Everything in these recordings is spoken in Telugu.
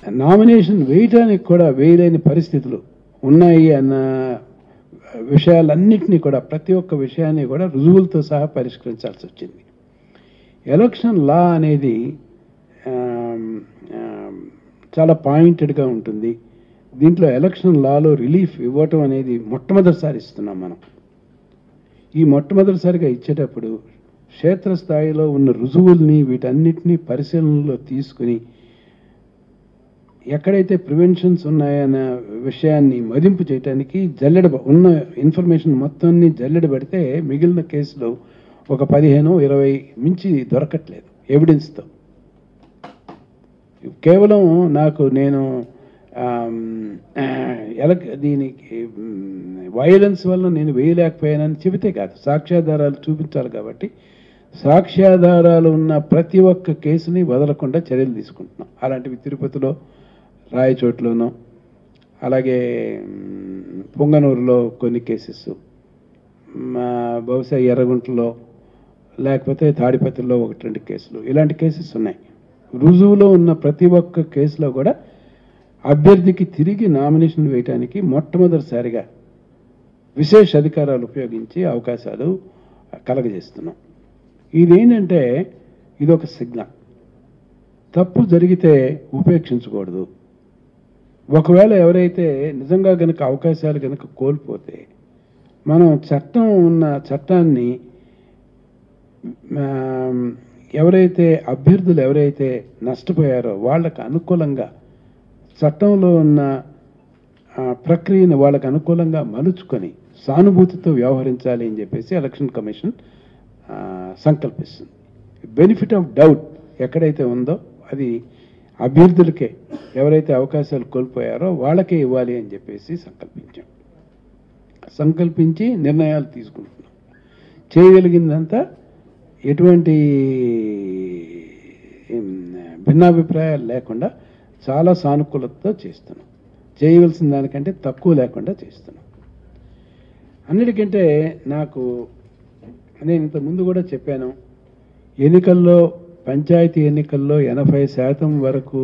నామినేషన్ వేయటానికి కూడా వేయలేని పరిస్థితులు ఉన్నాయి అన్న విషయాలన్నింటినీ కూడా ప్రతి ఒక్క విషయాన్ని కూడా రుజువులతో సహా పరిష్కరించాల్సి వచ్చింది ఎలక్షన్ లా అనేది ఆమ్, ఆమ్, చాలా పాయింటెడ్గా ఉంటుంది దీంట్లో ఎలక్షన్ లాలో రిలీఫ్ ఇవ్వటం అనేది మొట్టమొదటిసారి ఇస్తున్నాం మనం ఈ మొట్టమొదటిసారిగా ఇచ్చేటప్పుడు క్షేత్రస్థాయిలో ఉన్న రుజువుల్ని వీటన్నిటినీ పరిశీలనలో తీసుకుని ఎక్కడైతే ప్రివెన్షన్స్ ఉన్నాయన్న విషయాన్ని మదింపు చేయడానికి జల్లెడ ఉన్న ఇన్ఫర్మేషన్ మొత్తాన్ని జల్లెడ పెడితే మిగిలిన కేసులు ఒక పదిహేను ఇరవై మించి దొరకట్లేదు ఎవిడెన్స్తో కేవలం నాకు నేను ఆమ్, ఆ, ఎలక్ దీనికి వైలెన్స్ వల్ల నేను వేయలేకపోయానని చెబితే కాదు సాక్ష్యాధారాలు చూపించాలి కాబట్టి సాక్ష్యాధారాలు ఉన్న ప్రతి ఒక్క కేసుని వదలకుండా చర్యలు తీసుకుంటున్నాం అలాంటివి తిరుపతిలో రాయచోట్లోనూ అలాగే మ్, పొంగనూరులో కొన్ని కేసెస్ మా బహుశా ఎర్రగుంటలో లేకపోతే తాడిపత్రిలో ఒకటి రెండు కేసులు ఇలాంటి కేసెస్ ఉన్నాయి రుజువులో ఉన్న ప్రతి ఒక్క కేసులో కూడా అభ్యర్థికి తిరిగి నామినేషన్ వేయడానికి మొట్టమొదటిసారిగా విశేష అధికారాలు ఉపయోగించి అవకాశాలు కలగజేస్తున్నాం ఇదేంటంటే ఇది ఒక సిగ్నల్ తప్పు జరిగితే ఉపేక్షించకూడదు ఒకవేళ ఎవరైతే నిజంగా గనక అవకాశాలు గనక కోల్పోతే మనం చట్టం ఉన్న చట్టాన్ని ఆ, ఎవరైతే అభ్యర్థులు ఎవరైతే నష్టపోయారో వాళ్ళకు అనుకూలంగా చట్టంలో ఉన్న ఆ, ప్రక్రియను వాళ్ళకు అనుకూలంగా మలుచుకొని సానుభూతితో వ్యవహరించాలి అని చెప్పేసి ఎలక్షన్ కమిషన్ ఆ, సంకల్పిస్తుంది బెనిఫిట్ ఆఫ్ డౌట్ ఎక్కడైతే ఉందో అది అభ్యర్థులకే ఎవరైతే అవకాశాలు కోల్పోయారో వాళ్ళకే ఇవ్వాలి అని చెప్పేసి సంకల్పించాం సంకల్పించి నిర్ణయాలు తీసుకుంటున్నాం చేయగలిగిందంతా ఎటువంటి ఏం, భిన్నాభిప్రాయాలు లేకుండా చాలా సానుకూలతతో చేస్తున్నాం చేయవలసిన దానికంటే తక్కువ లేకుండా చేస్తున్నాం అన్నిటికంటే నాకు నేను ఇంత ముందు కూడా చెప్పాను ఎన్నికల్లో పంచాయతీ ఎన్నికల్లో ఎనభై శాతం వరకు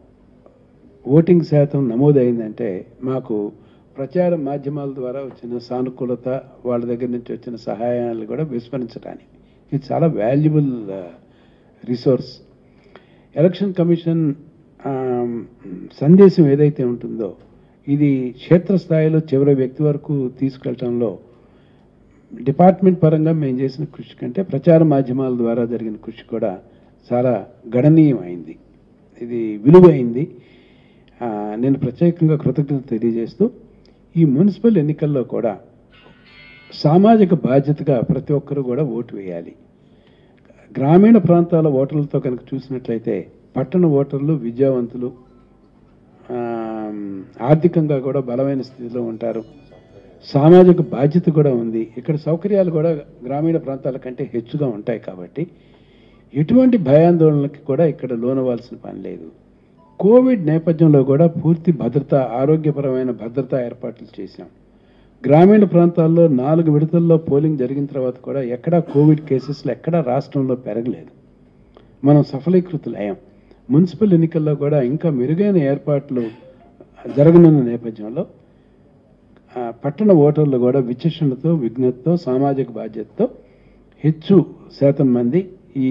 ఓటింగ్ శాతం నమోదైందంటే మాకు ప్రచార మాధ్యమాల ద్వారా వచ్చిన సానుకూలత వాళ్ళ దగ్గర నుంచి వచ్చిన సహాయాలు కూడా విస్మరించడానికి ఇది చాలా వాల్యుబుల్ రిసోర్స్ ఎలక్షన్ కమిషన్ ఆ, సందేశం ఏదైతే ఉంటుందో ఇది క్షేత్రస్థాయిలో చివరి వ్యక్తి వరకు తీసుకెళ్ళటంలో డిపార్ట్మెంట్ పరంగా మేము చేసిన కృషి కంటే ప్రచార మాధ్యమాల ద్వారా జరిగిన కృషి కూడా చాలా గణనీయమైంది ఇది విలువైంది ఆ, నేను ప్రత్యేకంగా కృతజ్ఞత తెలియజేస్తూ ఈ మున్సిపల్ ఎన్నికల్లో కూడా సామాజిక బాధ్యతగా ప్రతి ఒక్కరూ కూడా ఓటు వేయాలి గ్రామీణ ప్రాంతాల ఓటర్లతో కనుక చూసినట్లయితే పట్టణ ఓటర్లు విద్యావంతులు ఆ, ఆర్థికంగా కూడా బలమైన స్థితిలో ఉంటారు సామాజిక బాధ్యత కూడా ఉంది ఇక్కడ సౌకర్యాలు కూడా గ్రామీణ ప్రాంతాల కంటే హెచ్చుగా ఉంటాయి కాబట్టి ఎటువంటి భయాందోళనలకి కూడా ఇక్కడ లోనవ్వాల్సిన పని లేదు కోవిడ్ నేపథ్యంలో కూడా పూర్తి భద్రత ఆరోగ్యపరమైన భద్రతా ఏర్పాట్లు చేశాం గ్రామీణ ప్రాంతాల్లో నాలుగు విడతల్లో పోలింగ్ జరిగిన తర్వాత కూడా ఎక్కడా కోవిడ్ కేసెస్లు ఎక్కడా రాష్ట్రంలో పెరగలేదు మనం సఫలీకృతులయ్యాం మున్సిపల్ ఎన్నికల్లో కూడా ఇంకా మెరుగైన ఏర్పాట్లు జరగనున్న నేపథ్యంలో ఆ, పట్టణ ఓటర్లు కూడా విచక్షణతో విజ్ఞతతో సామాజిక బాధ్యతతో హెచ్చు శాతం మంది ఈ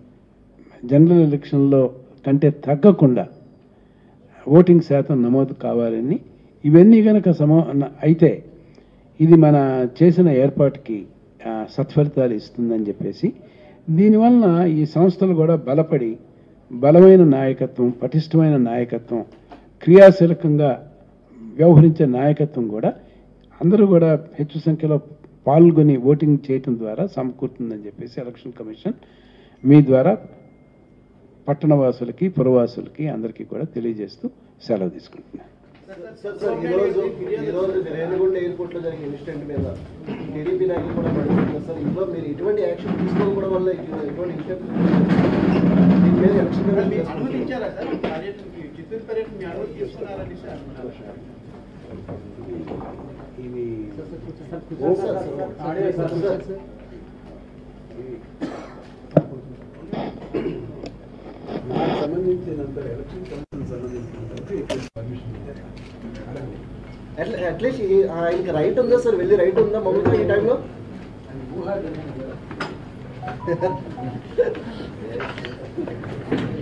జనరల్ ఎలక్షన్లో కంటే తగ్గకుండా ఓటింగ్ శాతం నమోదు కావాలని ఇవన్నీ కనుక సమా అయితే ఇది మన చేసిన ఏర్పాటుకి ఆ, సత్ఫలితాలు ఇస్తుందని చెప్పేసి దీనివలన ఈ సంస్థలు కూడా బలపడి బలమైన నాయకత్వం పటిష్టమైన నాయకత్వం క్రియాశీలకంగా వ్యవహరించే నాయకత్వం కూడా అందరూ కూడా హెచ్చు సంఖ్యలో పాల్గొని ఓటింగ్ చేయటం ద్వారా సమకూరుతుందని చెప్పేసి ఎలక్షన్ కమిషన్ మీ ద్వారా పట్టణవాసులకి పురవాసులకి అందరికీ కూడా తెలియజేస్తూ సెలవు తీసుకుంటున్నాను సార్ సార్ ఈ రోజు ఈ రోజు రేణిగుంట ఎయిర్పోర్ట్ లో జరిగిన ఇన్సిడెంట్ మీద టీడీపీ నాయకులు కూడా మాట్లాడుతున్నారు సార్ ఇందులో మీరు ఎటువంటి యాక్షన్ తీసుకోకపోవడం వల్ల ఇటు- ఎటువంటి ఇన్సిడెంట్ దీని మీద ఎలక్షన్ సార్, కమిషన్ మీరు చేసుకుంటుంది. అనుమతించారా సార్ పర్యటనకి చిత్తూరు పర్యటన మీ అనుమతి తీసుకున్నారని సార్ ఇది sir, sir, sir, sir, sir. నాకు సంబంధించినంత ఎలక్షన్ కమిషన్ అట్లా అట్లీస్ట్ ఆయనకి రైట్ ఉందా సార్ వెళ్ళి రైట్ ఉందా మమ్మల్ని ఈ టైంలో ఊహాజనితంగా